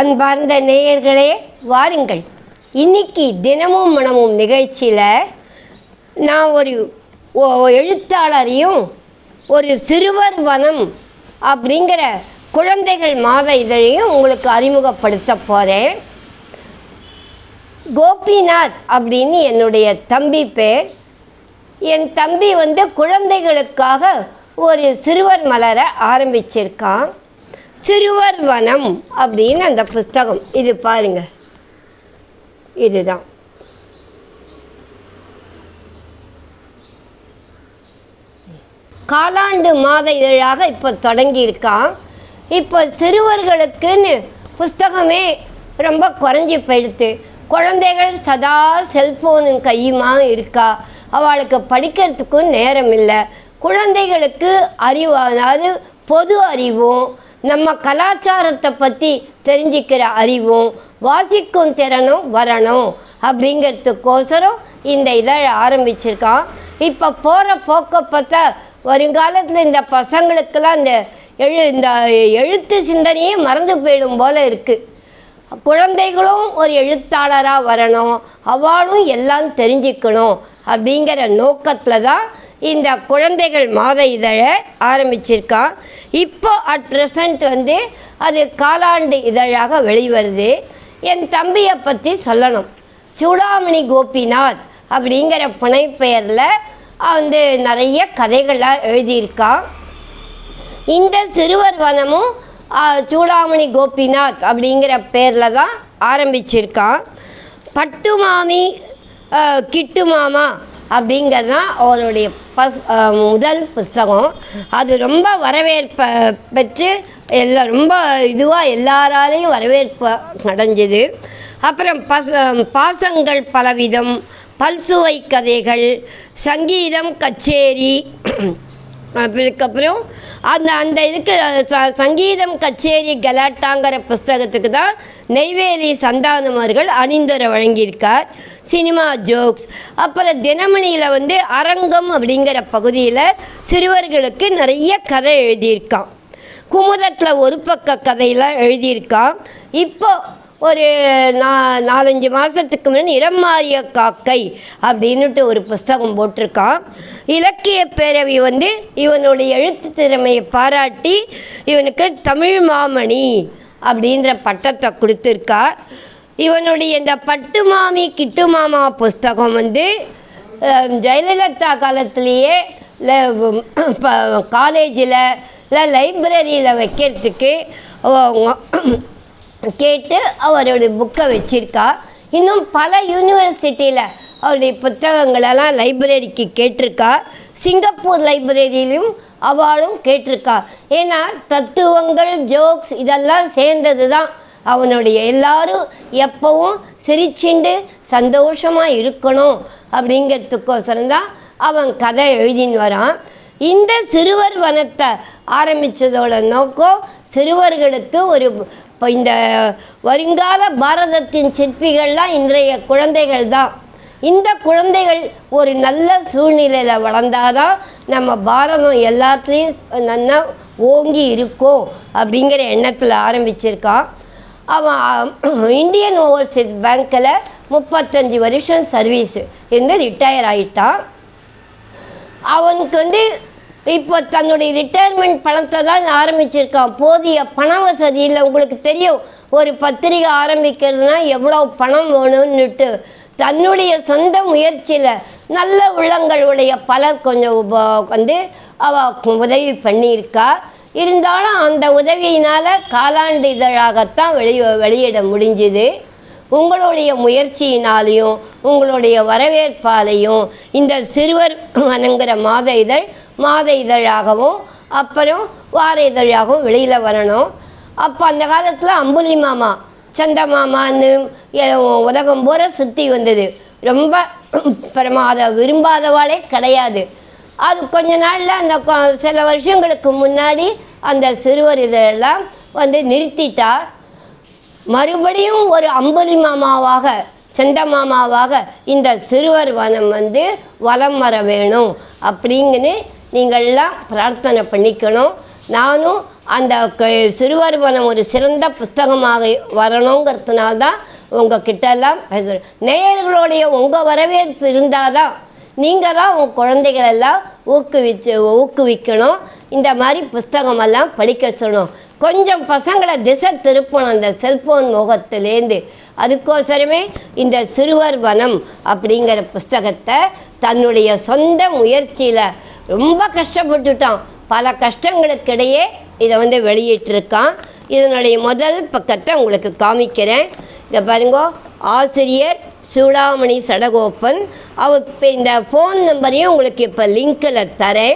அன்பார்ந்த நேயர்களே வாருங்கள் இன்னைக்கு தினமும் மனமும் நிகழ்ச்சியில் நான் ஒரு ஓ- எழுத்தாளரையும் ஒரு சிறுவர் வனம் அப்படிங்கிற குழந்தைகள் மாத இதழையும் உங்களுக்கு அறிமுகப்படுத்த போகிறேன் கோபிநாத் அப்படின்னு என்னுடைய தம்பி பேர் என் தம்பி வந்து குழந்தைகளுக்காக ஒரு சிறுவர் மலரை ஆரம்பிச்சிருக்கான் சிறுவர் வனம் அப்படின்னு அந்த புஸ்தகம் இது பாருங்க இதுதான் காலாண்டு மாத இதழாக இப்போ தொடங்கியிருக்கான் இப்போ சிறுவர்களுக்குன்னு புஸ்தகமே ரொம்ப குறைஞ்சி போயிடுத்து குழந்தைகள் சதா செல்ஃபோனு கையுமா இருக்கா அவளுக்கு படிக்கிறதுக்கும் நேரம் இல்லை குழந்தைகளுக்கு அறிவு அதாவது பொது அறிவும் நம்ம கலாச்சாரத்தை பற்றி தெரிஞ்சுக்கிற அறிவும் வாசிக்கும் திறனும் வரணும் அப்படிங்கிறதுக்கோசரம் இந்த இதழை ஆரம்பிச்சிருக்கான் இப்போ போகிற போக்க பார்த்தா வருங்காலத்தில் இந்த பசங்களுக்கெல்லாம் இந்த எழு இந்த எழுத்து சிந்தனையே மறந்து போயிடும் போல இருக்குது குழந்தைகளும் ஒரு எழுத்தாளராக வரணும் அவளும் எல்லாம் தெரிஞ்சுக்கணும் அப்படிங்கிற நோக்கத்தில் தான் இந்த குழந்தைகள் மாத இதழை ஆரம்பிச்சிருக்கான் இப்போ அட் ப்ரெசண்ட் வந்து அது காலாண்டு இதழாக வெளிவருது என் தம்பியை பற்றி சொல்லணும் சூடாமணி கோபிநாத் அப்படிங்கிற புனைப்பெயரில் வந்து நிறைய கதைகள்லாம் எழுதியிருக்கான் இந்த சிறுவர் வனமும் ஆ, சூடாமணி கோபிநாத் அப்படிங்கிற பேரில் தான் ஆரம்பிச்சிருக்கான் பட்டு மாமி ஆ, கிட்டு மாமா அப்படிங்கிறது தான் அவருடைய பஸ் ஆ, முதல் புஸ்தகம் அது ரொம்ப வரவேற்ப பெற்று எல்லா ரொம்ப இதுவாக எல்லாராலையும் வரவேற்பு அடைஞ்சது அப்புறம் பஸ் பாசங்கள் பலவிதம் பல்சுவை கதைகள் சங்கீதம் கச்சேரி அதுக்கப்புறம் அந்த அந்த இதுக்கு ச- சங்கீதம் கச்சேரி கலாட்டாங்கிற புஸ்தகத்துக்கு தான் நெய்வேலி சந்தானம் அவர்கள் அணிந்துரை வழங்கியிருக்கார் சினிமா ஜோக்ஸ் அப்புறம் தினமணியில் வந்து அரங்கம் அப்படிங்கிற பகுதியில் சிறுவர்களுக்கு நிறைய கதை எழுதியிருக்கான் குமுதத்தில் ஒரு பக்க கதையெல்லாம் எழுதியிருக்கான் இப்போ ஒரு நா நாலஞ்சு மாதத்துக்கு முன்னாடி இடம் மாறிய காக்கை அப்படின்னுட்டு ஒரு புஸ்தகம் போட்டிருக்கான் இலக்கிய பேரவை வந்து இவனுடைய எழுத்து திறமையை பாராட்டி இவனுக்கு தமிழ் மாமணி அப்படின்ற பட்டத்தை கொடுத்துருக்கா இவனுடைய இந்த பட்டு மாமி கிட்டு மாமா புஸ்தகம் வந்து அஹ், ஜெயலலிதா காலத்திலேயே காலேஜில் இல்லை லைப்ரரியில் வைக்கிறதுக்கு அவங்க கேட்டு அவருடைய புக்கை வச்சிருக்கா இன்னும் பல யூனிவர்சிட்டியில் அவருடைய புத்தகங்களெல்லாம் லைப்ரரிக்கு கேட்டிருக்கா சிங்கப்பூர் லைப்ரரியிலும் அவளும் கேட்டிருக்கா ஏன்னா தத்துவங்கள் ஜோக்ஸ் இதெல்லாம் சேர்ந்தது தான் அவனுடைய எல்லாரும் எப்பவும் சிரிச்சுண்டு சந்தோஷமாக இருக்கணும் அப்படிங்கிறதுக்கோசரம் தான் அவன் கதை எழுதின்னு வரான் இந்த சிறுவர் வனத்தை ஆரம்பித்ததோட நோக்கம் சிறுவர்களுக்கு ஒரு இப்போ இந்த வருங்கால பாரதத்தின் சிற்பிகள்லாம் இன்றைய குழந்தைகள் தான் இந்த குழந்தைகள் ஒரு நல்ல சூழ்நிலையில் வளர்ந்தாதான் நம்ம பாரதம் எல்லாத்துலேயும் நல்லா ஓங்கி இருக்கும் அப்படிங்கிற எண்ணத்தில் ஆரம்பிச்சிருக்கான் அவன் இந்தியன் ஓவர்சீஸ் பேங்க்கில் முப்பத்தஞ்சு வருஷம் சர்வீஸ் இருந்து ரிட்டையர் ஆயிட்டான் அவனுக்கு வந்து இப்போ தன்னுடைய ரிட்டையர்மெண்ட் பணத்தை தான் ஆரம்பிச்சிருக்கான் போதிய பண வசதி இல்லை உங்களுக்கு தெரியும் ஒரு பத்திரிகை ஆரம்பிக்கிறதுனா எவ்வளோ பணம் வேணும்னுட்டு தன்னுடைய சொந்த முயற்சியில் நல்ல உள்ளங்களுடைய பலர் கொஞ்சம் உப- வந்து அவ உதவி பண்ணியிருக்கா இருந்தாலும் அந்த உதவியினால் காலாண்டு இதழாகத்தான் வெளி வெளியிட முடிஞ்சுது உங்களுடைய முயற்சியினாலையும் உங்களுடைய வரவேற்பாலையும் இந்த சிறுவர் வனங்கிற மாத இதழ் மாத இதழாகவும் அப்புறம் வார இதழாகவும் வெளியில் வரணும் அப்போ அந்த காலத்தில் அம்புலி மாமா சந்த மாமான்னு எ- உலகம் பூரா சுற்றி வந்தது ரொம்ப பிரமா அதை விரும்பாதவாளே கிடையாது அது கொஞ்ச நாளில் அந்த கொ- சில வருஷங்களுக்கு முன்னாடி அந்த சிறுவர் இதழெல்லாம் வந்து நிறுத்திட்டா மறுபடியும் ஒரு அம்புலி மாமாவாக செந்த மாமாவாக இந்த சிறுவர் வனம் வந்து வலம் வர வேணும் அப்படிங்கன்னு நீங்கள்லாம் பிரார்த்தனை பண்ணிக்கணும் நானும் அந்த க- சிறுவர் வனம் ஒரு சிறந்த புஸ்தகமாக வரணுங்கிறதுனால தான் உங்கள் கிட்டெல்லாம் பேசுகிறேன் நேயர்களுடைய உங்கள் வரவேற்பு இருந்தால் தான் நீங்கள் தான் உங்கள் குழந்தைகளெல்லாம் ஊக்குவிச்சு ஊக்குவிக்கணும் இந்த மாதிரி புஸ்தகமெல்லாம் படிக்க சொல்லணும் கொஞ்சம் பசங்களை திசை திருப்பணும் அந்த செல்ஃபோன் முகத்திலேருந்து அதுக்கோசரமே இந்த சிறுவர் வனம் அப்படிங்கிற புஸ்தகத்தை தன்னுடைய சொந்த முயற்சியில் ரொம்ப கஷ்டப்பட்டுட்டான் பல கஷ்டங்களுக்கிடையே இதை வந்து வெளியிட்டிருக்கான் இதனுடைய முதல் பக்கத்தை உங்களுக்கு காமிக்கிறேன் இதை பாருங்க ஆசிரியர் சூடாமணி சடகோப்பன் அவர் இப்போ இந்த ஃபோன் நம்பரையும் உங்களுக்கு இப்போ லிங்கில் தரேன்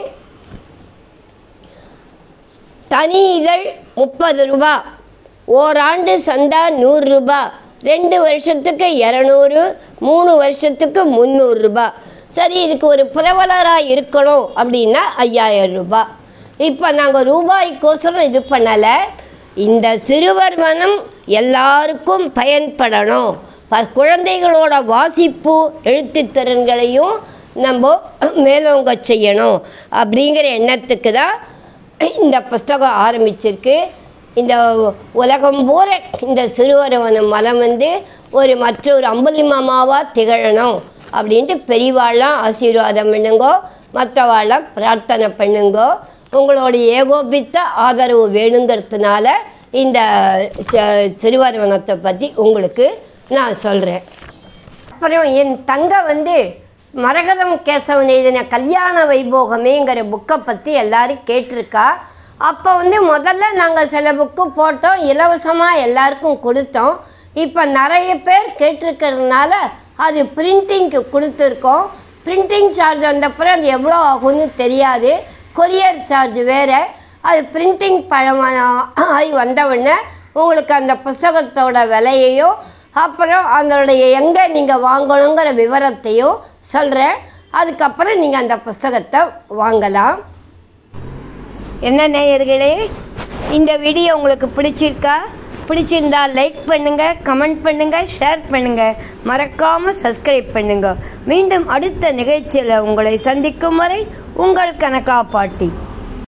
தனி இதழ் முப்பது ரூபா ஓராண்டு சந்தா நூறுரூபா ரெண்டு வருஷத்துக்கு இரநூறு மூணு வருஷத்துக்கு முந்நூறுரூபா சரி இதுக்கு ஒரு புரவலராக இருக்கணும் அப்படின்னா ஐயாயிரம் ரூபாய் இப்போ நாங்கள் ரூபாய்க்கோசரம் இது பண்ணலை இந்த சிறுவர் மனம் எல்லாருக்கும் பயன்படணும் ப- குழந்தைகளோட வாசிப்பு எழுத்துத் திறன்களையும் நம்ம மேலோங்க செய்யணும் அப்படிங்கிற எண்ணத்துக்கு தான் இந்த புஸ்தகம் ஆரம்பிச்சிருக்கு இந்த உலகம் பூரா இந்த சிறுவரவனம் மலம் வந்து ஒரு மற்றொரு அம்புலி மாமாவாக திகழணும் அப்படின்ட்டு பெரியவாள்லாம் ஆசீர்வாதம் பண்ணுங்கோ மற்றவாள்லாம் பிரார்த்தனை பண்ணுங்கோ உங்களுடைய ஏகோபித்த ஆதரவு வேணுங்கிறதுனால இந்த ச- சிறுவரவனத்தை பற்றி உங்களுக்கு நான் சொல்கிறேன் அப்புறம் என் தங்க வந்து மரகதம் கேசவன் எழுதின கல்யாண வைபோகமேங்கிற புக்கை பற்றி எல்லாரும் கேட்டிருக்கா அப்போ வந்து முதல்ல நாங்கள் சில புக்கு போட்டோம் இலவசமாக எல்லாருக்கும் கொடுத்தோம் இப்போ நிறைய பேர் கேட்டிருக்கிறதுனால அது பிரிண்டிங்க்கு கொடுத்துருக்கோம் பிரிண்டிங் சார்ஜ் வந்தப்புறம் அது எவ்வளோ ஆகும்னு தெரியாது கொரியர் சார்ஜ் வேறு அது பிரிண்டிங் பழம் ஆகி வந்தவுடனே உங்களுக்கு அந்த புஸ்தகத்தோட விலையையும் அப்புறம் அதனுடைய எங்கே நீங்கள் வாங்கணுங்கிற விவரத்தையும் சொல்கிறேன் அதுக்கப்புறம் நீங்கள் அந்த புஸ்தகத்தை வாங்கலாம் என்ன நேயர்களே இந்த வீடியோ உங்களுக்கு பிடிச்சிருக்கா பிடிச்சிருந்தா லைக் பண்ணுங்கள் கமெண்ட் பண்ணுங்கள் ஷேர் பண்ணுங்கள் மறக்காமல் சப்ஸ்கிரைப் பண்ணுங்கள் மீண்டும் அடுத்த நிகழ்ச்சியில் உங்களை சந்திக்கும் வரை உங்கள் கனகா பாட்டி